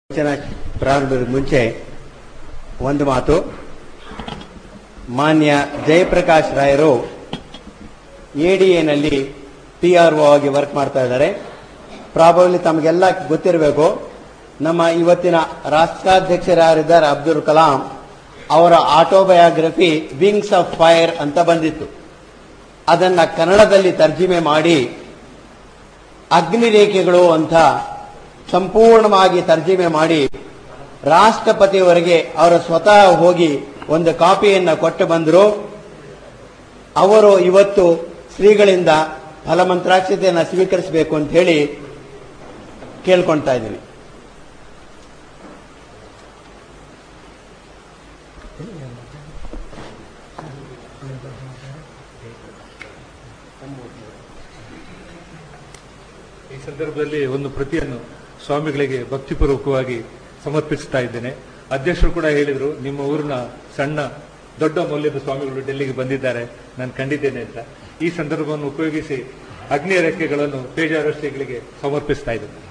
ವಚನ ಪ್ರಾರಂಭದ ಮುಂಚೆ ಒಂದು ಮಾತು ಮಾನ್ಯ ಜಯಪ್ರಕಾಶ್ ರಾಯರು ಎಡಿಎನಲ್ಲಿ ಪಿ ಆರ್ ಒ ಆಗಿ ವರ್ಕ್ ಮಾಡ್ತಾ ಇದ್ದಾರೆ ಪ್ರಾಬಬ್ಲಿ ತಮಗೆಲ್ಲ ಗೊತ್ತಿರಬೇಕು ನಮ್ಮ ಇವತ್ತಿನ ರಾಷ್ಟ್ರಾಧ್ಯಕ್ಷರಾಗಿದ್ದಾರೆ ಅಬ್ದುಲ್ ಕಲಾಂ ಅವರ ಆಟೋಬಯೋಗ್ರಫಿ ವಿಂಗ್ಸ್ ಆಫ್ ಫೈರ್ ಅಂತ ಬಂದಿತ್ತು ಅದನ್ನ ಕನ್ನಡದಲ್ಲಿ ತರ್ಜಿಮೆ ಮಾಡಿ ಅಗ್ನಿರೇಖೆಗಳು ಅಂತ ಸಂಪೂರ್ಣವಾಗಿ ತರ್ಜಿಮೆ ಮಾಡಿ ರಾಷ್ಟ್ರಪತಿಯವರಿಗೆ ಅವರ ಸ್ವತಃ ಹೋಗಿ ಒಂದು ಕಾಪಿಯನ್ನ ಕೊಟ್ಟು ಬಂದರು ಅವರು ಇವತ್ತು ಶ್ರೀಗಳಿಂದ ಫಲಮಂತ್ರಾಕ್ಷತೆಯನ್ನು ಸ್ವೀಕರಿಸಬೇಕು ಅಂತ ಹೇಳಿ ಕೇಳ್ಕೊಳ್ತಾ ಇದ್ದೀನಿ ಈ ಸಂದರ್ಭದಲ್ಲಿ ಒಂದು ಪ್ರತಿಯನ್ನು ಸ್ವಾಮಿಗಳಿಗೆ ಭಕ್ತಿಪೂರ್ವಕವಾಗಿ ಸಮರ್ಪಿಸ್ತಾ ಇದ್ದೇನೆ ಅಧ್ಯಕ್ಷರು ಕೂಡ ಹೇಳಿದ್ರು ನಿಮ್ಮ ಊರಿನ ಸಣ್ಣ ದೊಡ್ಡ ಮೌಲ್ಯದ ಸ್ವಾಮಿಗಳು ಡೆಲ್ಲಿಗೆ ಬಂದಿದ್ದಾರೆ ನಾನು ಕಂಡಿದ್ದೇನೆ ಅಂತ ಈ ಸಂದರ್ಭವನ್ನು ಉಪಯೋಗಿಸಿ ಅಗ್ನಿ ರೆಕ್ಕೆಗಳನ್ನು ಪೇಜಾರಸ್ತಿಗಳಿಗೆ ಸಮರ್ಪಿಸ್ತಾ ಇದ್ದೇನೆ